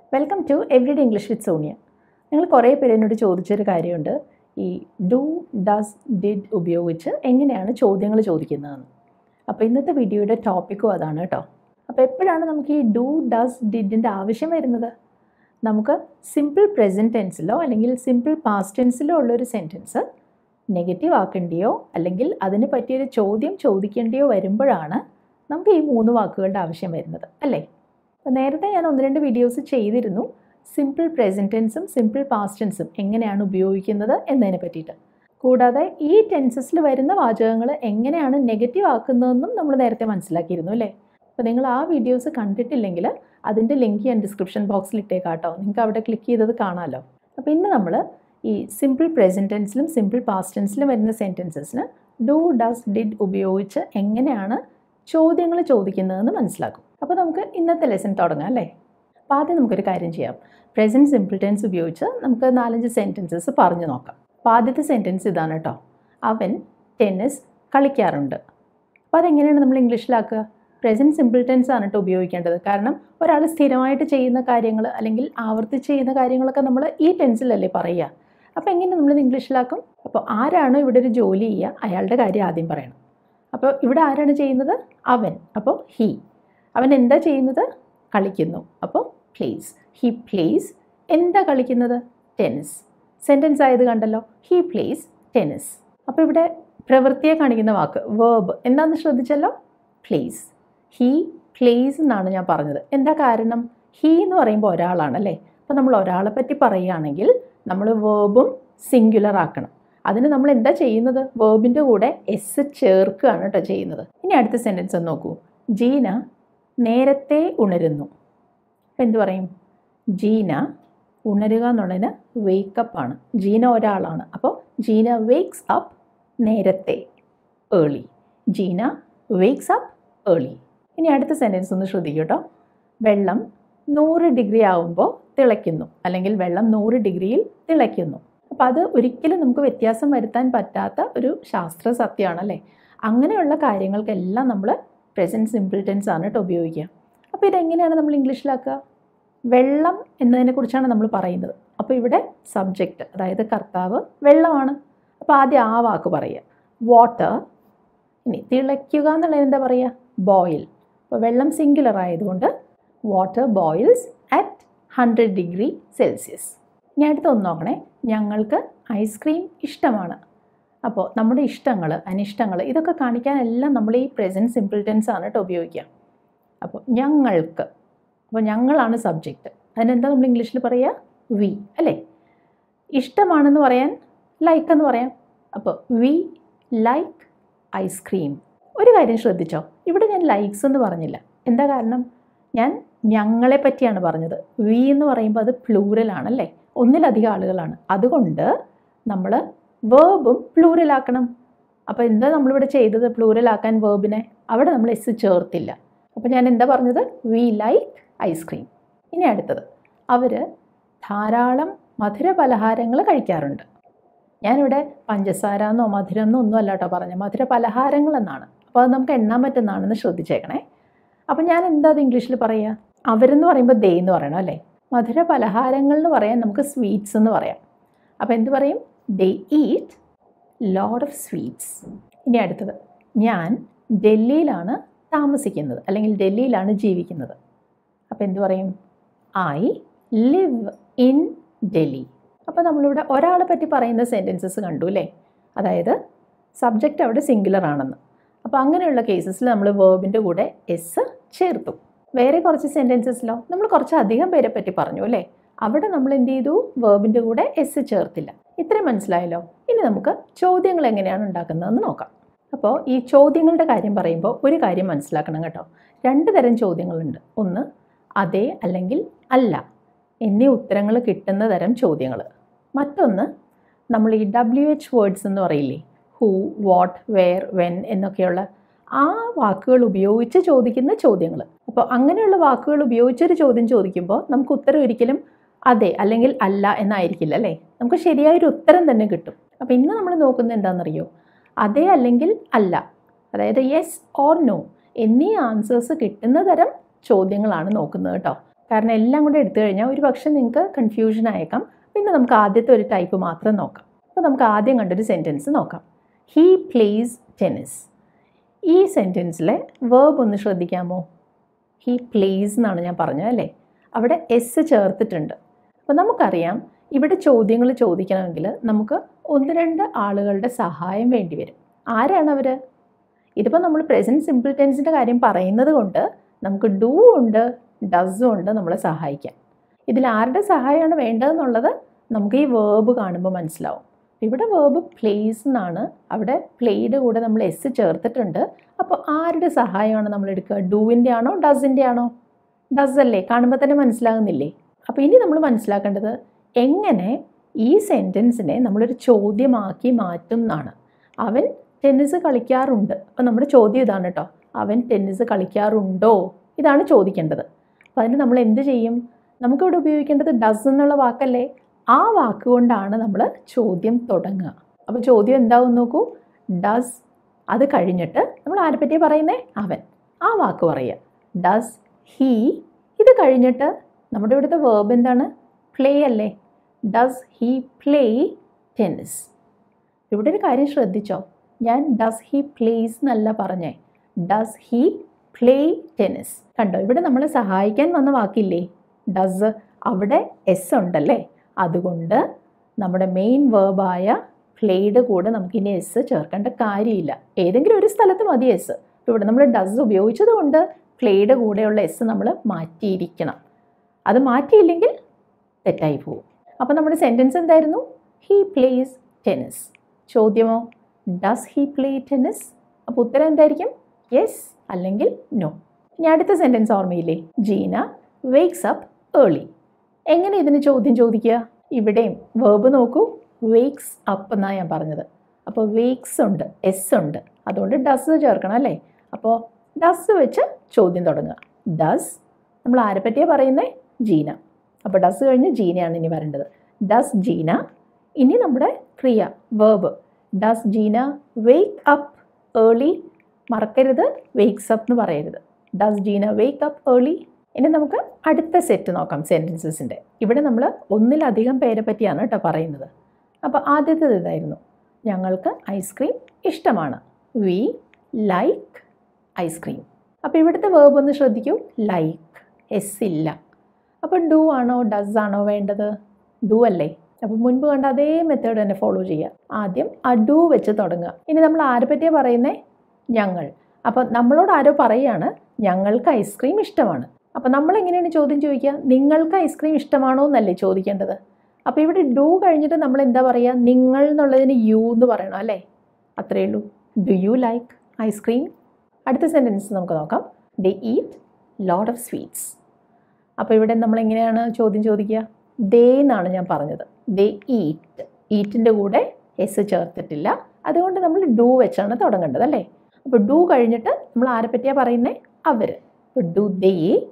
welcome to everyday English with Sonia നിങ്ങൾ കുറേ പേര് എന്നോട് ചോദിച്ചൊരു കാര്യമുണ്ട് ഈ ഡു ഡസ് ഡിഡ് ഉപയോഗിച്ച് എങ്ങനെയാണ് ചോദ്യങ്ങൾ ചോദിക്കുന്നതെന്ന് അപ്പോൾ ഇന്നത്തെ വീഡിയോയുടെ ടോപ്പിക്കും അതാണ് കേട്ടോ അപ്പോൾ എപ്പോഴാണ് നമുക്ക് ഈ ഡു ഡസ് ഡിഡിൻ്റെ ആവശ്യം വരുന്നത് നമുക്ക് സിമ്പിൾ പ്രസൻറ്റ് ടെൻസിലോ അല്ലെങ്കിൽ സിമ്പിൾ പാസ്റ്റ് ടെൻസിലോ ഉള്ളൊരു സെൻറ്റൻസ് നെഗറ്റീവ് ആക്കേണ്ടിയോ അല്ലെങ്കിൽ അതിന് പറ്റിയൊരു ചോദ്യം ചോദിക്കേണ്ടിയോ വരുമ്പോഴാണ് നമുക്ക് ഈ മൂന്ന് വാക്കുകളുടെ ആവശ്യം വരുന്നത് അല്ലേ അപ്പോൾ നേരത്തെ ഞാൻ ഒന്ന് രണ്ട് വീഡിയോസ് ചെയ്തിരുന്നു സിമ്പിൾ പ്രസൻറ്റ് ടെൻസും സിമ്പിൾ പാസ്റ്റ് ടെൻസും എങ്ങനെയാണ് ഉപയോഗിക്കുന്നത് എന്നതിനെ പറ്റിയിട്ട് കൂടാതെ ഈ ടെൻസസിൽ വരുന്ന വാചകങ്ങൾ എങ്ങനെയാണ് നെഗറ്റീവ് ആക്കുന്നതെന്നും നമ്മൾ നേരത്തെ മനസ്സിലാക്കിയിരുന്നു അല്ലേ അപ്പോൾ നിങ്ങൾ ആ വീഡിയോസ് കണ്ടിട്ടില്ലെങ്കിൽ അതിൻ്റെ ലിങ്ക് ഞാൻ ഡിസ്ക്രിപ്ഷൻ ബോക്സിൽ ഇട്ടേക്കാം കേട്ടോ നിങ്ങൾക്ക് അവിടെ ക്ലിക്ക് ചെയ്തത് കാണാമല്ലോ അപ്പോൾ ഇന്ന് നമ്മൾ ഈ സിമ്പിൾ പ്രസൻറ്റ് ടെൻസിലും സിമ്പിൾ പാസ്റ്റ് ടെൻസിലും വരുന്ന സെൻറ്റൻസസിന് ഡു ഡസ് ഡിഡ് ഉപയോഗിച്ച് എങ്ങനെയാണ് ചോദ്യങ്ങൾ ചോദിക്കുന്നതെന്ന് മനസ്സിലാക്കും അപ്പോൾ നമുക്ക് ഇന്നത്തെ ലെസൺ തുടങ്ങാം അല്ലേ അപ്പോൾ ആദ്യം നമുക്കൊരു കാര്യം ചെയ്യാം പ്രസൻറ്റ് സിമ്പിൾ ടെൻസ് ഉപയോഗിച്ച് നമുക്ക് നാലഞ്ച് സെൻറ്റൻസസ് പറഞ്ഞു നോക്കാം അപ്പോൾ ആദ്യത്തെ സെൻറ്റൻസ് ഇതാണ് കേട്ടോ അവൻ ടെന്നീസ് കളിക്കാറുണ്ട് അപ്പോൾ അതെങ്ങനെയാണ് നമ്മൾ ഇംഗ്ലീഷിലാക്കുക പ്രസൻറ്റ് സിമ്പിൾ ടെൻസ് ആണ് കേട്ടോ ഉപയോഗിക്കേണ്ടത് കാരണം ഒരാൾ സ്ഥിരമായിട്ട് ചെയ്യുന്ന കാര്യങ്ങൾ അല്ലെങ്കിൽ ആവർത്തിച്ച് ചെയ്യുന്ന കാര്യങ്ങളൊക്കെ നമ്മൾ ഈ ടെൻസിലല്ലേ പറയുക അപ്പോൾ എങ്ങനെ നമ്മൾ ഇംഗ്ലീഷിലാക്കും അപ്പോൾ ആരാണോ ഇവിടെ ഒരു ജോലി ചെയ്യുക അയാളുടെ കാര്യം ആദ്യം പറയണം അപ്പോൾ ഇവിടെ ആരാണ് ചെയ്യുന്നത് അവൻ അപ്പോൾ ഹീ അവൻ എന്താ ചെയ്യുന്നത് കളിക്കുന്നു അപ്പോൾ പ്ലേസ് ഹീ പ്ലേസ് എന്താ കളിക്കുന്നത് ടെന്നീസ് സെൻറ്റൻസ് ആയത് കണ്ടല്ലോ ഹീ പ്ലേസ് ടെന്നീസ് അപ്പോൾ ഇവിടെ പ്രവൃത്തിയെ കാണിക്കുന്ന വാക്ക് വേർബ് എന്താണെന്ന് ശ്രദ്ധിച്ചല്ലോ പ്ലേസ് ഹീ പ്ലേസ് എന്നാണ് ഞാൻ പറഞ്ഞത് എന്താ കാരണം ഹീ എന്ന് പറയുമ്പോൾ ഒരാളാണല്ലേ അപ്പോൾ നമ്മൾ ഒരാളെ പറ്റി പറയുകയാണെങ്കിൽ നമ്മൾ വേർബും സിംഗുലർ ആക്കണം അതിന് നമ്മൾ എന്താ ചെയ്യുന്നത് വേർബിൻ്റെ കൂടെ എസ് ചേർക്കുകയാണ് കേട്ടോ ചെയ്യുന്നത് ഇനി അടുത്ത സെൻറ്റൻസ് ഒന്ന് നോക്കൂ ജീന നേരത്തെ ഉണരുന്നു അപ്പം എന്ത് പറയും ജീന ഉണരുക എന്നുള്ളതിന് വേക്കപ്പ് ആണ് ജീന ഒരാളാണ് അപ്പോൾ ജീന വേക്സ് അപ്പ് നേരത്തെ early Jeena wakes up early ഇനി അടുത്ത സെൻറ്റൻസ് ഒന്ന് ശ്രദ്ധിക്കൂ കേട്ടോ വെള്ളം നൂറ് ഡിഗ്രി ആകുമ്പോൾ തിളയ്ക്കുന്നു അല്ലെങ്കിൽ വെള്ളം നൂറ് ഡിഗ്രിയിൽ തിളയ്ക്കുന്നു അപ്പോൾ അത് ഒരിക്കലും നമുക്ക് വ്യത്യാസം വരുത്താൻ പറ്റാത്ത ഒരു ശാസ്ത്ര സത്യമാണല്ലേ അങ്ങനെയുള്ള കാര്യങ്ങൾക്കെല്ലാം നമ്മൾ പ്രസൻറ്റ് സിമ്പിൾ ടെൻസ് ആണ് കേട്ടോ ഉപയോഗിക്കുക അപ്പോൾ ഇതെങ്ങനെയാണ് നമ്മൾ ഇംഗ്ലീഷിലാക്കുക വെള്ളം എന്നതിനെക്കുറിച്ചാണ് നമ്മൾ പറയുന്നത് അപ്പോൾ ഇവിടെ സബ്ജക്റ്റ് അതായത് കർത്താവ് വെള്ളമാണ് അപ്പോൾ ആദ്യം ആ വാക്ക് പറയുക വാട്ടർ ഇനി തിളയ്ക്കുക എന്നുള്ളത് എന്താ പറയുക ബോയിൽ അപ്പോൾ വെള്ളം സിംഗുലർ ആയതുകൊണ്ട് water boils at hundred degree Celsius ഇനി അടുത്ത ഒന്ന് നോക്കണേ ഞങ്ങൾക്ക് ഐസ്ക്രീം ഇഷ്ടമാണ് അപ്പോൾ നമ്മുടെ ഇഷ്ടങ്ങൾ അനിഷ്ടങ്ങൾ ഇതൊക്കെ കാണിക്കാനെല്ലാം നമ്മൾ ഈ പ്രസൻറ്റ് സിമ്പിൾ ടെൻസ് ആണ് കേട്ടോ ഉപയോഗിക്കുക അപ്പോൾ ഞങ്ങൾക്ക് അപ്പോൾ ഞങ്ങളാണ് സബ്ജക്റ്റ് അതിനെന്താ നമ്മൾ ഇംഗ്ലീഷിൽ പറയുക വി അല്ലേ ഇഷ്ടമാണെന്ന് പറയാൻ ലൈക്ക് എന്ന് പറയാം അപ്പോൾ വി ലൈക്ക് ഐസ്ക്രീം ഒരു കാര്യം ശ്രദ്ധിച്ചോ ഇവിടെ ഞാൻ ലൈക്സ് എന്ന് പറഞ്ഞില്ല എന്താ കാരണം ഞാൻ ഞങ്ങളെ പറ്റിയാണ് പറഞ്ഞത് വി എന്ന് പറയുമ്പോൾ അത് പ്ലൂറലാണല്ലേ ഒന്നിലധികം ആളുകളാണ് അതുകൊണ്ട് നമ്മൾ വേർബും പ്ലൂറലാക്കണം അപ്പോൾ എന്താ നമ്മളിവിടെ ചെയ്തത് പ്ലൂറലാക്കാൻ വേർബിനെ അവിടെ നമ്മൾ എസ് ചേർത്തില്ല അപ്പോൾ ഞാൻ എന്താ പറഞ്ഞത് വി ലൈക്ക് ഐസ്ക്രീം ഇനി അടുത്തത് അവർ ധാരാളം മധുര പലഹാരങ്ങൾ കഴിക്കാറുണ്ട് ഞാനിവിടെ പഞ്ചസാര എന്നോ മധുരം എന്നോ ഒന്നും അല്ല കേട്ടോ പറഞ്ഞത് മധുര പലഹാരങ്ങൾ എന്നാണ് അപ്പോൾ അത് നമുക്ക് എണ്ണാൻ പറ്റുന്നതാണെന്ന് ശ്രദ്ധിച്ചേക്കണേ അപ്പം ഞാൻ എന്താ അത് ഇംഗ്ലീഷിൽ പറയുക അവരെന്ന് പറയുമ്പോൾ ദേ എന്ന് പറയണം അല്ലേ മധുര പലഹാരങ്ങൾ എന്ന് പറയാൻ നമുക്ക് സ്വീറ്റ്സ് എന്ന് പറയാം അപ്പോൾ എന്ത് പറയും they eat load of sweets ഇനി അടുത്തത് ഞാൻ ഡൽഹിയിലാണ് താമസിക്കുന്നത് അല്ലെങ്കിൽ ഡൽഹിയിലാണ് ജീവിക്കുന്നത് അപ്പോൾ എന്ത് പറയും ഐ ലിവ് ഇൻ ഡൽഹി അപ്പോൾ നമ്മളിവിടെ ഒരാളെ പറ്റി പറയുന്ന സെൻറ്റൻസസ് കണ്ടു അല്ലേ അതായത് സബ്ജക്റ്റ് അവിടെ സിംഗുലർ ആണെന്ന് അപ്പോൾ അങ്ങനെയുള്ള കേസസിൽ നമ്മൾ വേർബിൻ്റെ കൂടെ എസ് ചേർത്തു വേറെ കുറച്ച് സെൻറ്റൻസസിലോ നമ്മൾ കുറച്ച് അധികം പേരെ പറ്റി പറഞ്ഞു അല്ലേ അവിടെ നമ്മൾ എന്ത് ചെയ്തു വേർബിൻ്റെ കൂടെ എസ് ചേർത്തില്ല ഇത്രയും മനസ്സിലായല്ലോ ഇനി നമുക്ക് ചോദ്യങ്ങൾ എങ്ങനെയാണ് ഉണ്ടാക്കുന്നതെന്ന് നോക്കാം അപ്പോൾ ഈ ചോദ്യങ്ങളുടെ കാര്യം പറയുമ്പോൾ ഒരു കാര്യം മനസ്സിലാക്കണം കേട്ടോ രണ്ട് തരം ചോദ്യങ്ങളുണ്ട് ഒന്ന് അതെ അല്ലെങ്കിൽ അല്ല എന്നീ ഉത്തരങ്ങൾ കിട്ടുന്ന തരം ചോദ്യങ്ങൾ മറ്റൊന്ന് നമ്മൾ ഈ ഡബ്ല്യു എച്ച് വേർഡ്സ് എന്ന് പറയില്ലേ ഹൂ വാട്ട് വെയർ വെൻ എന്നൊക്കെയുള്ള ആ വാക്കുകൾ ഉപയോഗിച്ച് ചോദിക്കുന്ന ചോദ്യങ്ങൾ അപ്പോൾ അങ്ങനെയുള്ള വാക്കുകൾ ഉപയോഗിച്ചൊരു ചോദ്യം ചോദിക്കുമ്പോൾ നമുക്ക് ഉത്തരം ഒരിക്കലും അതെ അല്ലെങ്കിൽ അല്ല എന്നായിരിക്കില്ല അല്ലേ നമുക്ക് ശരിയായൊരു ഉത്തരം തന്നെ കിട്ടും അപ്പോൾ ഇന്ന് നമ്മൾ നോക്കുന്നത് എന്താണെന്നറിയോ അതെ അല്ലെങ്കിൽ അല്ല അതായത് യെസ് ഓർ നോ എന്നീ ആൻസേഴ്സ് കിട്ടുന്ന തരം ചോദ്യങ്ങളാണ് നോക്കുന്നത് കേട്ടോ കാരണം എല്ലാം കൂടെ എടുത്തു കഴിഞ്ഞാൽ ഒരു പക്ഷേ നിങ്ങൾക്ക് കൺഫ്യൂഷൻ ആയേക്കാം പിന്നെ നമുക്ക് ആദ്യത്തെ ഒരു ടൈപ്പ് മാത്രം നോക്കാം അപ്പോൾ നമുക്ക് ആദ്യം കണ്ടൊരു സെൻറ്റൻസ് നോക്കാം ഹീ പ്ലേസ് ടെന്നിസ് ഈ സെൻറ്റൻസിലെ വേർബ് ഒന്ന് ശ്രദ്ധിക്കാമോ ഹീ പ്ലേസ് എന്നാണ് ഞാൻ പറഞ്ഞത് അല്ലേ അവിടെ എസ് ചേർത്തിട്ടുണ്ട് അപ്പോൾ നമുക്കറിയാം ഇവിടെ ചോദ്യങ്ങൾ ചോദിക്കണമെങ്കിൽ നമുക്ക് ഒന്ന് രണ്ട് ആളുകളുടെ സഹായം വേണ്ടി വരും ആരാണ് അവർ ഇതിപ്പോൾ നമ്മൾ പ്രസൻറ്റ് സിമ്പിൾ ടെൻസിൻ്റെ കാര്യം പറയുന്നത് കൊണ്ട് നമുക്ക് ഡൂ ഉണ്ട് ഡസും ഉണ്ട് നമ്മളെ സഹായിക്കാൻ ഇതിൽ ആരുടെ സഹായമാണ് വേണ്ടതെന്നുള്ളത് നമുക്ക് ഈ വേർബ് കാണുമ്പോൾ മനസ്സിലാവും ഇവിടെ വേർബ് പ്ലേസ് എന്നാണ് അവിടെ പ്ലേയുടെ കൂടെ നമ്മൾ എസ് ചേർത്തിട്ടുണ്ട് അപ്പോൾ ആരുടെ സഹായമാണ് നമ്മൾ എടുക്കുക ഡൂവിൻ്റെ ആണോ ഡസിൻ്റെ ആണോ ഡസ് അല്ലേ കാണുമ്പോൾ തന്നെ മനസ്സിലാകുന്നില്ലേ അപ്പോൾ ഇനി നമ്മൾ മനസ്സിലാക്കേണ്ടത് എങ്ങനെ ഈ സെൻറ്റൻസിനെ നമ്മളൊരു ചോദ്യമാക്കി മാറ്റും എന്നാണ് അവൻ ടെന്നീസ് കളിക്കാറുണ്ട് അപ്പോൾ നമ്മുടെ ചോദ്യം ഇതാണ് കേട്ടോ അവൻ ടെന്നീസ് കളിക്കാറുണ്ടോ ഇതാണ് ചോദിക്കേണ്ടത് അപ്പോൾ അതിന് നമ്മൾ എന്ത് ചെയ്യും നമുക്കിവിടെ ഉപയോഗിക്കേണ്ടത് ഡസ് എന്നുള്ള വാക്കല്ലേ ആ വാക്കുകൊണ്ടാണ് നമ്മൾ ചോദ്യം തുടങ്ങുക അപ്പോൾ ചോദ്യം എന്താവും നോക്കൂ ഡസ് അത് കഴിഞ്ഞിട്ട് നമ്മൾ ആരെ പറ്റിയാണ് പറയുന്നേ അവൻ ആ വാക്ക് പറയുക ഡസ് ഹീ ഇത് കഴിഞ്ഞിട്ട് നമ്മുടെ ഇവിടുത്തെ വേർബ് എന്താണ് പ്ലേ അല്ലേ ഡസ് ഹീ പ്ലേ ടെന്നിസ് ഇവിടെ ഒരു കാര്യം ശ്രദ്ധിച്ചോ ഞാൻ ഡസ് ഹീ പ്ലേസ് എന്നല്ല പറഞ്ഞേ ഡസ് ഹീ പ്ലേ ടെന്നിസ് കണ്ടോ ഇവിടെ നമ്മളെ സഹായിക്കാൻ വന്ന വാക്കില്ലേ ഡസ് അവിടെ എസ് ഉണ്ടല്ലേ അതുകൊണ്ട് നമ്മുടെ മെയിൻ വേർബായ പ്ലേയുടെ കൂടെ നമുക്കിനി എസ് ചേർക്കേണ്ട കാര്യമില്ല ഏതെങ്കിലും ഒരു സ്ഥലത്ത് മതി എസ് ഇവിടെ നമ്മൾ ഡസ് ഉപയോഗിച്ചത് കൊണ്ട് പ്ലേയുടെ കൂടെയുള്ള എസ് നമ്മൾ മാറ്റിയിരിക്കണം അത് മാറ്റിയില്ലെങ്കിൽ തെറ്റായി പോകും അപ്പോൾ നമ്മുടെ സെൻറ്റൻസ് എന്തായിരുന്നു ഹീ പ്ലേസ് ടെന്നിസ് ചോദ്യമോ ഡസ് ഹീ പ്ലേ ടെന്നിസ് അപ്പോൾ ഉത്തരം എന്തായിരിക്കും യെസ് അല്ലെങ്കിൽ നോ ഇനി അടുത്ത സെൻറ്റൻസ് ഓർമ്മയില്ലേ ജീന വേക്സ് അപ്പ് ഏർലി എങ്ങനെ ഇതിന് ചോദ്യം ചോദിക്കുക ഇവിടെയും വേർബ് നോക്കൂ വേക്സ് അപ്പ് എന്നാണ് ഞാൻ പറഞ്ഞത് അപ്പോൾ വേക്സ് ഉണ്ട് എസ് ഉണ്ട് അതുകൊണ്ട് ഡസ് ചേർക്കണം അല്ലേ അപ്പോൾ ഡസ് വെച്ച് ചോദ്യം തുടങ്ങുക ഡസ് നമ്മൾ ആരെ പറ്റിയാണ് പറയുന്നത് ജീന അപ്പോൾ ഡസ് കഴിഞ്ഞ് ജീനയാണ് ഇനി വരേണ്ടത് ഡസ് ജീന ഇനി നമ്മുടെ ക്രിയ verb does Jeena wake up early മറക്കരുത് വേക്സ് അപ്പ് എന്ന് പറയരുത് does Jeena wake up early ഇനി നമുക്ക് അടുത്ത സെറ്റ് നോക്കാം സെൻറ്റൻസസിൻ്റെ ഇവിടെ നമ്മൾ ഒന്നിലധികം പേരെ പറ്റിയാണ് കേട്ടോ പറയുന്നത് അപ്പോൾ ആദ്യത്തേത് ഇതായിരുന്നു ഞങ്ങൾക്ക് ഐസ്ക്രീം ഇഷ്ടമാണ് വി ലൈക്ക് ഐസ്ക്രീം അപ്പോൾ ഇവിടുത്തെ വേർബ് ഒന്ന് ശ്രദ്ധിക്കൂ ലൈക്ക് എസ് ഇല്ല അപ്പോൾ ഡു ആണോ ഡസ് ആണോ വേണ്ടത് ഡു അല്ലേ അപ്പോൾ മുൻപ് കണ്ട അതേ മെത്തേഡ് തന്നെ ഫോളോ ചെയ്യുക ആദ്യം ആ ഡു വെച്ച് തുടങ്ങുക ഇനി നമ്മൾ ആരെ പറ്റിയാണ് പറയുന്നത് ഞങ്ങൾ അപ്പോൾ നമ്മളോട് ആരോ പറയുകയാണ് ഞങ്ങൾക്ക് ഐസ്ക്രീം ഇഷ്ടമാണ് അപ്പോൾ നമ്മൾ എങ്ങനെയാണ് ചോദ്യം ചോദിക്കുക നിങ്ങൾക്ക് ഐസ്ക്രീം ഇഷ്ടമാണോ എന്നല്ലേ ചോദിക്കേണ്ടത് അപ്പോൾ ഇവിടെ ഡു കഴിഞ്ഞിട്ട് നമ്മൾ എന്താ പറയുക നിങ്ങൾ എന്നുള്ളതിന് യു എന്ന് പറയണം അല്ലേ അത്രയേ ഉള്ളൂ ഡു യു ലൈക്ക് ഐസ്ക്രീം അടുത്ത സെൻറ്റൻസ് നമുക്ക് നോക്കാം they eat lot of sweets അപ്പോൾ ഇവിടെ നമ്മൾ എങ്ങനെയാണ് ചോദ്യം ചോദിക്കുക ദേ എന്നാണ് ഞാൻ പറഞ്ഞത് ദേ ഈറ്റ് ഈറ്റിൻ്റെ കൂടെ എസ് ചേർത്തിട്ടില്ല അതുകൊണ്ട് നമ്മൾ ഡു വെച്ചാണ് തുടങ്ങേണ്ടത് അല്ലേ അപ്പോൾ ഡു കഴിഞ്ഞിട്ട് നമ്മൾ ആരെ പറ്റിയാണ് പറയുന്നത് അവർ അപ്പോൾ do they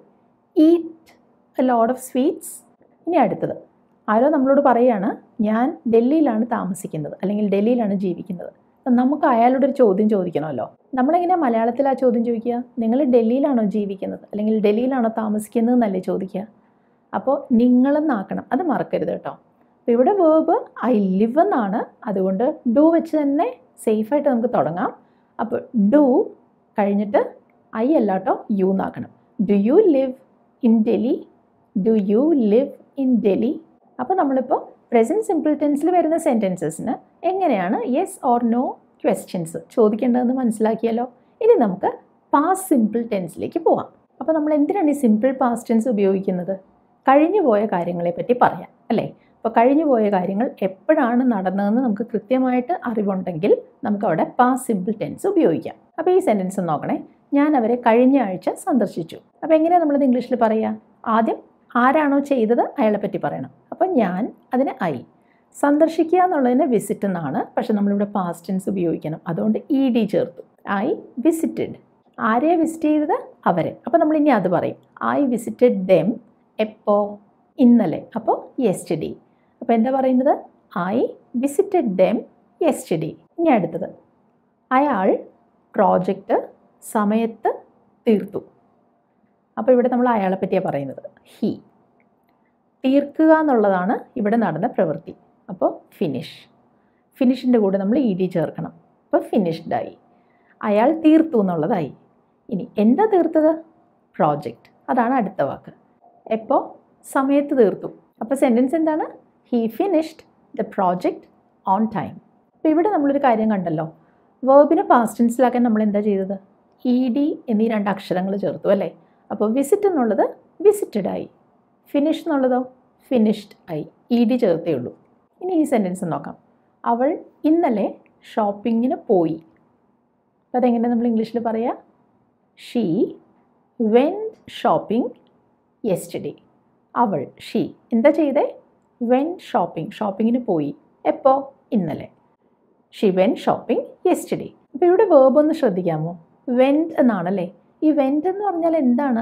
eat a load of sweets ഇനി അടുത്തത് ആരോ നമ്മളോട് പറയുകയാണ് ഞാൻ ഡൽഹിയിലാണ് താമസിക്കുന്നത് അല്ലെങ്കിൽ ഡൽഹിയിലാണ് ജീവിക്കുന്നത് അപ്പം നമുക്ക് അയാളോട് ഒരു ചോദ്യം ചോദിക്കണമല്ലോ നമ്മളെങ്ങനെ മലയാളത്തിൽ ആ ചോദ്യം ചോദിക്കുക നിങ്ങൾ ഡൽഹിയിലാണോ ജീവിക്കുന്നത് അല്ലെങ്കിൽ ഡൽഹിയിലാണോ താമസിക്കുന്നത് എന്നല്ലേ ചോദിക്കുക അപ്പോൾ നിങ്ങളെന്നാക്കണം അത് മറക്കരുത് കേട്ടോ അപ്പോൾ ഇവിടെ വേർബ് ഐ ലിവ് എന്നാണ് അതുകൊണ്ട് ഡു വെച്ച് തന്നെ സേഫായിട്ട് നമുക്ക് തുടങ്ങാം അപ്പോൾ ഡു കഴിഞ്ഞിട്ട് ഐ അല്ല കേട്ടോ യു എന്നാക്കണം do you live in Delhi do you live in Delhi അപ്പോൾ നമ്മളിപ്പോൾ പ്രസൻറ്റ് സിമ്പിൾ ടെൻസിൽ വരുന്ന സെൻറ്റൻസസിന് എങ്ങനെയാണ് യെസ് ഓർ നോ ക്വസ്റ്റ്യൻസ് ചോദിക്കേണ്ടതെന്ന് മനസ്സിലാക്കിയല്ലോ ഇനി നമുക്ക് പാസ്റ്റ് സിമ്പിൾ ടെൻസിലേക്ക് പോവാം അപ്പോൾ നമ്മൾ എന്തിനാണ് ഈ സിമ്പിൾ പാസ്റ്റ് ടെൻസ് ഉപയോഗിക്കുന്നത് കഴിഞ്ഞു പോയ കാര്യങ്ങളെ പറ്റി പറയാം അല്ലേ അപ്പോൾ കഴിഞ്ഞു പോയ കാര്യങ്ങൾ എപ്പോഴാണ് നടന്നതെന്ന് നമുക്ക് കൃത്യമായിട്ട് അറിവുണ്ടെങ്കിൽ നമുക്ക് അവിടെ പാസ്റ്റ് സിമ്പിൾ ടെൻസ് ഉപയോഗിക്കാം അപ്പോൾ ഈ സെൻറ്റൻസ് നോക്കണേ ഞാൻ അവരെ കഴിഞ്ഞ ആഴ്ച സന്ദർശിച്ചു അപ്പോൾ എങ്ങനെയാണ് നമ്മളത് ഇംഗ്ലീഷിൽ പറയുക ആദ്യം ആരാണോ ചെയ്തത് അയാളെ പറ്റി പറയണം അപ്പോൾ ഞാൻ അതിന് ഐ സന്ദർശിക്കുക എന്നുള്ളതിന് വിസിറ്റ് എന്നാണ് പക്ഷെ നമ്മളിവിടെ പാസ്റ്റ് ടെൻസ് ഉപയോഗിക്കണം അതുകൊണ്ട് ഇ ഡി ചേർത്തു ഐ വിസിറ്റഡ് ആരെയാണ് വിസിറ്റ് ചെയ്തത് അവരെ അപ്പോൾ നമ്മൾ ഇനി അത് പറയും ഐ വിസിറ്റഡ് ദെം എപ്പോൾ ഇന്നലെ അപ്പോൾ യെസ്റ്റഡി അപ്പോൾ എന്താ പറയുന്നത് ഐ വിസിറ്റഡ് ദെം യെസ്റ്റഡി ഇനി അടുത്തത് അയാൾ പ്രോജക്റ്റ് സമയത്ത് തീർത്തു അപ്പോൾ ഇവിടെ നമ്മൾ അയാളെ പറ്റിയാണ് പറയുന്നത് ഹി തീർക്കുക എന്നുള്ളതാണ് ഇവിടെ നടന്ന പ്രവൃത്തി അപ്പോൾ ഫിനിഷ് ഫിനിഷിൻ്റെ കൂടെ നമ്മൾ ഇ ഡി ചേർക്കണം അപ്പോൾ ഫിനിഷ്ഡായി അയാൾ തീർത്തു എന്നുള്ളതായി ഇനി എന്താ തീർത്തത് പ്രോജക്റ്റ് അതാണ് അടുത്ത വാക്ക് എപ്പോൾ സമയത്ത് തീർത്തു അപ്പോൾ സെൻറ്റൻസ് എന്താണ് he finished the project on time അപ്പോൾ ഇവിടെ നമ്മളൊരു കാര്യം കണ്ടല്ലോ വേർബിനെ പാസ്റ്റൻസിലാക്കാൻ നമ്മൾ എന്താ ചെയ്തത് ഇ ഡി എന്നീ രണ്ട് അക്ഷരങ്ങൾ ചേർത്തു അല്ലേ അപ്പോൾ വിസിറ്റ് എന്നുള്ളത് വിസിറ്റഡ് ആയി ഫിനിഷ് എന്നുള്ളതോ ഫിനിഷ്ഡ് ആയി ഇ ഡി ചേർത്തേ ഉള്ളൂ ഇനി ഈ സെൻറ്റൻസ് നോക്കാം അവൾ ഇന്നലെ ഷോപ്പിങ്ങിന് പോയി അപ്പോൾ അതെങ്ങനെ നമ്മൾ ഇംഗ്ലീഷിൽ പറയുക ഷീ വെൻ ഷോപ്പിംഗ് യെസ്റ്റഡേ അവൾ ഷീ എന്താ ചെയ്തേ വെൻ ഷോപ്പിംഗ് ഷോപ്പിങ്ങിന് പോയി എപ്പോൾ ഇന്നലെ ഷി വെൻ ഷോപ്പിംഗ് യെസ്റ്റഡേ അപ്പോൾ ഇവിടെ വേർബ് ഒന്ന് ശ്രദ്ധിക്കാമോ വെൻറ്റ് എന്നാണല്ലേ ഈ വെൻറ്റ് എന്ന് പറഞ്ഞാൽ എന്താണ്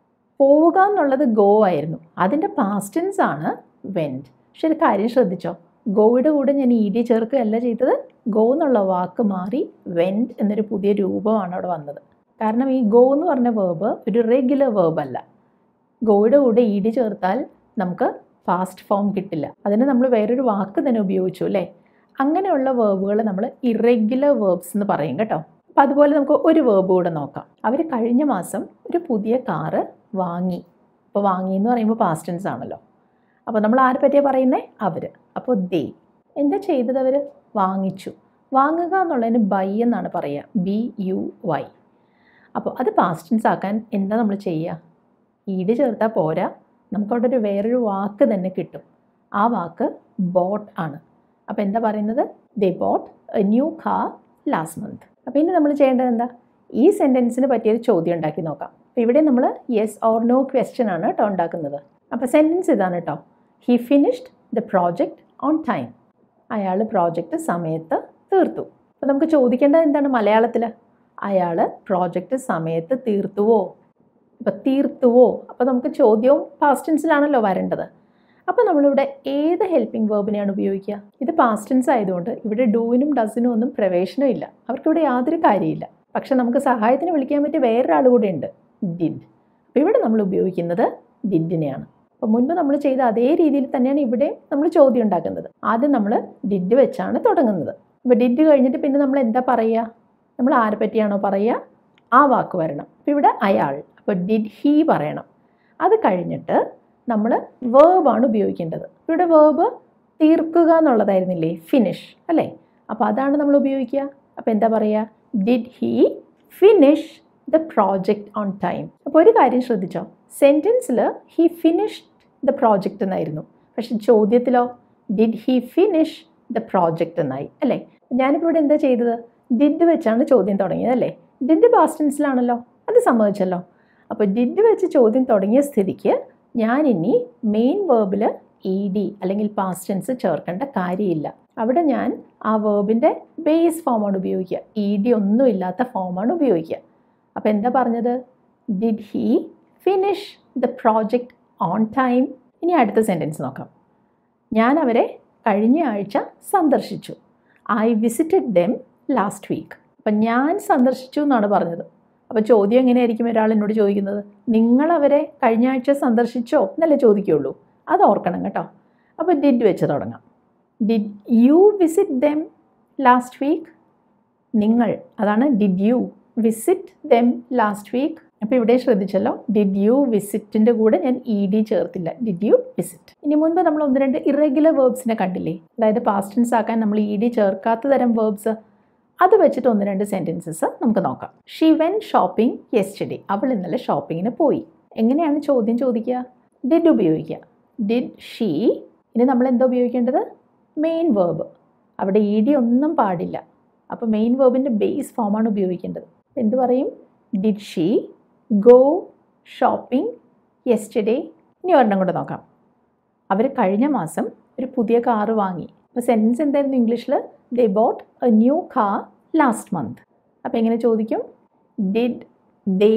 പോവുക എന്നുള്ളത് ഗോ ആയിരുന്നു അതിൻ്റെ പാസ്റ്റൻസ് ആണ് വെൻറ്റ് പക്ഷെ ഒരു കാര്യം ശ്രദ്ധിച്ചോ ഗോയുടെ കൂടെ ഞാൻ ഇ ഡി ചേർക്കുകയല്ല ചെയ്തത് ഗോ എന്നുള്ള വാക്ക് മാറി വെൻറ്റ് എന്നൊരു പുതിയ രൂപമാണ് അവിടെ വന്നത് കാരണം ഈ ഗോ എന്ന് പറഞ്ഞ വേർബ് ഒരു റെഗുലർ വേർബ് അല്ല ഗോയുടെ കൂടെ ഇ ഡി ചേർത്താൽ നമുക്ക് പാസ്റ്റ് ഫോം കിട്ടില്ല അതിന് നമ്മൾ വേറൊരു വാക്ക് തന്നെ ഉപയോഗിച്ചു അല്ലേ അങ്ങനെയുള്ള വേർബുകൾ നമ്മൾ ഇറെഗുലർ വേർബ്സ് എന്ന് പറയും കേട്ടോ അപ്പം അതുപോലെ നമുക്ക് ഒരു വേർബ് കൂടെ നോക്കാം അവർ കഴിഞ്ഞ മാസം ഒരു പുതിയ കാറ് വാങ്ങി അപ്പോൾ വാങ്ങി എന്ന് പറയുമ്പോൾ പാസ്റ്റൻസ് ആണല്ലോ അപ്പോൾ നമ്മൾ ആരെ പറ്റിയാണ് പറയുന്നത് അവർ അപ്പോൾ ദേ എന്താ ചെയ്തത് അവർ വാങ്ങിച്ചു വാങ്ങുക എന്നുള്ളതിന് ബൈ എന്നാണ് പറയുക ബി യു വൈ അപ്പോൾ അത് പാസ്റ്റൻസ് ആക്കാൻ എന്താ നമ്മൾ ചെയ്യുക ഈട് ചേർത്താൽ പോരാ നമുക്കവിടെ ഒരു വേറൊരു വാക്ക് തന്നെ കിട്ടും ആ വാക്ക് ബോട്ട് ആണ് അപ്പോൾ എന്താ പറയുന്നത് they bought a new car last month അപ്പോൾ ഇനി നമ്മൾ ചെയ്യേണ്ടത് എന്താ ഈ സെൻറ്റൻസിന് പറ്റിയൊരു ചോദ്യം ഉണ്ടാക്കി നോക്കാം അപ്പോൾ ഇവിടെ നമ്മൾ യെസ് ഓർ നോ ക്വസ്റ്റ്യൻ ആണ് കേട്ടോ ഉണ്ടാക്കുന്നത് അപ്പോൾ സെൻറ്റൻസ് ഇതാണ് കേട്ടോ he finished the project on time അയാൾ പ്രോജക്റ്റ് സമയത്ത് തീർത്തു അപ്പോൾ നമുക്ക് ചോദിക്കേണ്ടത് എന്താണ് മലയാളത്തിൽ അയാൾ പ്രോജക്റ്റ് സമയത്ത് തീർത്തുവോ അപ്പോൾ തീർത്തുവോ അപ്പോൾ നമുക്ക് ചോദ്യവും പാസ്റ്റൻസിലാണല്ലോ വരേണ്ടത് അപ്പോൾ നമ്മളിവിടെ ഏത് ഹെൽപ്പിംഗ് വേർബിനെയാണ് ഉപയോഗിക്കുക ഇത് പാസ്റ്റൻസ് ആയതുകൊണ്ട് ഇവിടെ ഡൂവിനും ഡസിനും ഒന്നും പ്രവേശനമില്ല അവർക്കിവിടെ യാതൊരു കാര്യമില്ല പക്ഷെ നമുക്ക് സഹായത്തിന് വിളിക്കാൻ പറ്റിയ വേറൊരാൾ കൂടെ ഉണ്ട് ഡിഡ് അപ്പോൾ ഇവിടെ നമ്മൾ ഉപയോഗിക്കുന്നത് ഡിഡിനെയാണ് അപ്പോൾ മുൻപ് നമ്മൾ ചെയ്ത അതേ രീതിയിൽ തന്നെയാണ് ഇവിടെ നമ്മൾ ചോദ്യം ഉണ്ടാക്കുന്നത് ആദ്യം നമ്മൾ ഡിഡ് വെച്ചാണ് തുടങ്ങുന്നത് അപ്പോൾ ഡിഡ് കഴിഞ്ഞിട്ട് പിന്നെ നമ്മൾ എന്താ പറയുക നമ്മൾ ആരെ പറ്റിയാണോ പറയുക ആ വാക്ക് വരണം അപ്പോൾ ഇവിടെ അയാൾ അപ്പോൾ ഡിഡ് ഹീ പറയണം അത് കഴിഞ്ഞിട്ട് നമ്മൾ വേർബാണ് ഉപയോഗിക്കേണ്ടത് ഇവിടെ വേർബ് തീർക്കുക എന്നുള്ളതായിരുന്നില്ലേ ഫിനിഷ് അല്ലേ അപ്പോൾ അതാണ് നമ്മൾ ഉപയോഗിക്കുക അപ്പോൾ എന്താ പറയുക did he finish the project on time അപ്പോൾ ഒരു കാര്യം ശ്രദ്ധിച്ചോ സെൻറ്റൻസിൽ ഹി ഫിനിഷ് ദ പ്രോജക്റ്റ് എന്നായിരുന്നു പക്ഷെ ചോദ്യത്തിലോ did he finish the project എന്നായി അല്ലേ ഞാനിപ്പോൾ ഇവിടെ എന്താ ചെയ്തത് ഡിഡ് വെച്ചാണ് ചോദ്യം തുടങ്ങിയത് അല്ലേ ഡിഡ് പാസ്റ്റൻസിലാണല്ലോ അത് സമ്മതിച്ചല്ലോ അപ്പോൾ ഡിഡ് വെച്ച് ചോദ്യം തുടങ്ങിയ സ്ഥിതിക്ക് ഞാനിനി മെയിൻ വേർബിൽ ഇ ഡി അല്ലെങ്കിൽ പാസ്റ്റൻസ് ചേർക്കേണ്ട കാര്യമില്ല അവിടെ ഞാൻ ആ വേർബിൻ്റെ ബേസ് ഫോമാണ് ഉപയോഗിക്കുക ഇ ഡി ഒന്നുമില്ലാത്ത ഫോമാണ് ഉപയോഗിക്കുക അപ്പോൾ എന്താ പറഞ്ഞത് did he finish the project on time ഇനി അടുത്ത സെൻറ്റൻസ് നോക്കാം ഞാൻ അവരെ കഴിഞ്ഞ ആഴ്ച സന്ദർശിച്ചു I visited them last week അപ്പം ഞാൻ സന്ദർശിച്ചു എന്നാണ് പറഞ്ഞത് അപ്പോൾ ചോദ്യം എങ്ങനെയായിരിക്കും ഒരാൾ എന്നോട് ചോദിക്കുന്നത് നിങ്ങളവരെ കഴിഞ്ഞ ആഴ്ച സന്ദർശിച്ചോ എന്നല്ലേ ചോദിക്കുകയുള്ളൂ അത് ഓർക്കണം കേട്ടോ അപ്പോൾ ഡിഡ് വെച്ച് തുടങ്ങാം did you visit them last week നിങ്ങൾ അതാണ് did you visit them last week അപ്പോൾ ഇവിടെ ശ്രദ്ധിച്ചല്ലോ ഡിഡ് യു വിസിറ്റിൻ്റെ കൂടെ ഞാൻ ഇ ഡി ചേർത്തില്ല ഡിഡ് യു വിസിറ്റ് ഇനി മുൻപ് നമ്മൾ ഒന്ന് രണ്ട് ഇറഗുലർ വേർബ്സിനെ കണ്ടില്ലേ അതായത് പാസ്റ്റൻസ് ആക്കാൻ നമ്മൾ ഇ ഡി ചേർക്കാത്ത തരം വേർബ്സ് അത് വെച്ചിട്ട് ഒന്ന് രണ്ട് സെൻറ്റൻസസ് നമുക്ക് നോക്കാം ഷി വെൻ ഷോപ്പിംഗ് യെസ്റ്റഡേ അവൾ ഇന്നലെ ഷോപ്പിങ്ങിന് പോയി എങ്ങനെയാണ് ചോദ്യം ചോദിക്കുക ഡിഡ് ഉപയോഗിക്കുക ഡിഡ് ഷീ ഇനി നമ്മൾ എന്താ ഉപയോഗിക്കേണ്ടത് മെയിൻ വേർബ് അവിടെ ഇ ഡി ഒന്നും പാടില്ല അപ്പോൾ മെയിൻ വേർബിൻ്റെ ബേസ് ഫോമാണ് ഉപയോഗിക്കേണ്ടത് എന്ത് പറയും did she go shopping yesterday ഇനി ഒരെണ്ണം കൂടെ നോക്കാം അവർ കഴിഞ്ഞ മാസം ഒരു പുതിയ കാറ് വാങ്ങി അപ്പോൾ സെൻറ്റൻസ് എന്തായിരുന്നു ഇംഗ്ലീഷിൽ they bought a new car last month അപ്പോൾ എങ്ങനെ ചോദിക്കും did they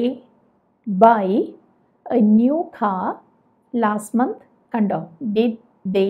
buy a new car last month കണ്ടോ ഡിഡ് ദേ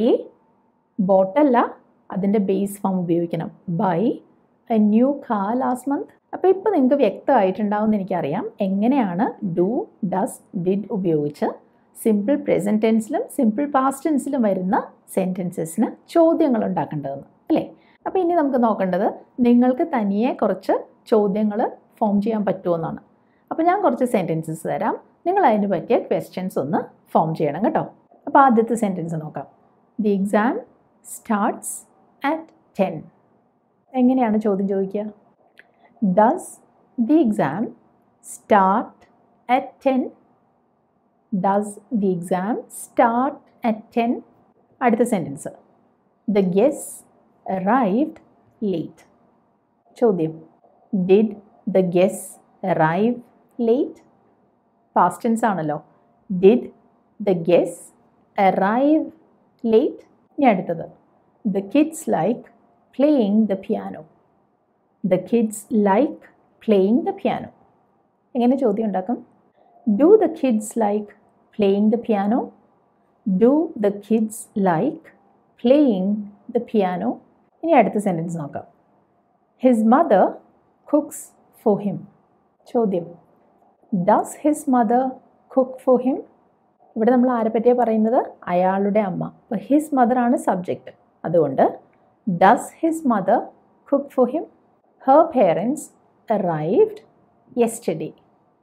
ബോട്ടല്ല അതിൻ്റെ ബേസ് ഫോം ഉപയോഗിക്കണം buy a new car last month അപ്പോൾ ഇപ്പോൾ നിങ്ങൾക്ക് വ്യക്തമായിട്ടുണ്ടാവും എന്ന് എനിക്കറിയാം എങ്ങനെയാണ് ഡു ഡസ് ഡിഡ് ഉപയോഗിച്ച് സിമ്പിൾ പ്രസൻറ്റ് ടെൻസിലും സിമ്പിൾ പാസ്റ്റ് ടെൻസിലും വരുന്ന സെൻറ്റൻസസിന് ചോദ്യങ്ങൾ ഉണ്ടാക്കേണ്ടതെന്ന് അല്ലേ അപ്പോൾ ഇനി നമുക്ക് നോക്കേണ്ടത് നിങ്ങൾക്ക് തനിയെ കുറച്ച് ചോദ്യങ്ങൾ ഫോം ചെയ്യാൻ പറ്റുമെന്നാണ് അപ്പോൾ ഞാൻ കുറച്ച് സെൻറ്റൻസസ് തരാം നിങ്ങൾ അതിന് പറ്റിയ ക്വസ്റ്റ്യൻസ് ഒന്ന് ഫോം ചെയ്യണം കേട്ടോ അപ്പോൾ ആദ്യത്തെ സെൻറ്റൻസ് നോക്കാം the exam starts at ten എങ്ങനെയാണ് ചോദ്യം ചോദിക്കുക does the exam start at ten does the exam start at ten അടുത്ത sentence the guests arrived late ചോദ്യം did the guests arrive late past tense ആണല്ലോ did the guests arrive late ഇനി അടുത്തത് the kids like playing the piano the kids like playing the piano എങ്ങനെ ചോദ്യം ഉണ്ടാക്കും do the kids like playing the piano do the kids like playing the piano ഇനി അടുത്ത sentence നോക്കാം his mother cooks for him ചോദ്യം does his mother cook for him ഇവിടെ നമ്മൾ ആരെ പറ്റിയാണ് പറയുന്നത് അയാളുടെ അമ്മ അപ്പോൾ ഹിസ് മദറാണ് സബ്ജക്റ്റ് അതുകൊണ്ട് does his mother cook for him her parents arrived yesterday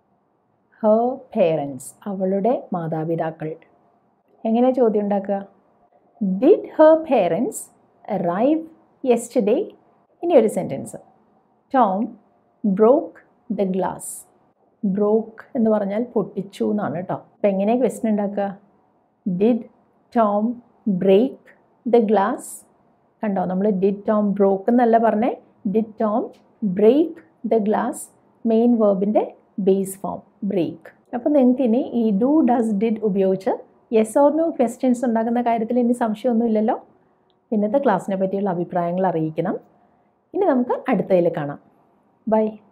her parents അവളുടെ മാതാപിതാക്കൾ എങ്ങനെ ചോദ്യം ഉണ്ടാക്കുക did her parents arrive yesterday ഇനി ഒരു sentence Tom broke the glass broke എന്ന് പറഞ്ഞാൽ പൊട്ടിച്ചു എന്നാണ് കേട്ടോ അപ്പോൾ എങ്ങനെ ക്വസ്റ്റ്യൻ ഉണ്ടാക്കുക did Tom break the glass കണ്ടോ നമ്മൾ ഡിഡ് ടോം ബ്രോക്ക് എന്നല്ല പറഞ്ഞേ did Tom break the glass main വേർബിൻ്റെ ബേസ് ഫോം ബ്രേക്ക് അപ്പോൾ നിങ്ങൾക്ക് ഇനി ഈ ഡു ഡസ് ഡിഡ് ഉപയോഗിച്ച് യെസ് ഓർ നോ ക്വസ്റ്റ്യൻസ് ഉണ്ടാക്കുന്ന കാര്യത്തിൽ ഇനി സംശയമൊന്നുമില്ലല്ലോ ഇന്നത്തെ ക്ലാസ്സിനെ പറ്റിയുള്ള അഭിപ്രായങ്ങൾ അറിയിക്കണം ഇനി നമുക്ക് അടുത്തതിൽ കാണാം ബൈ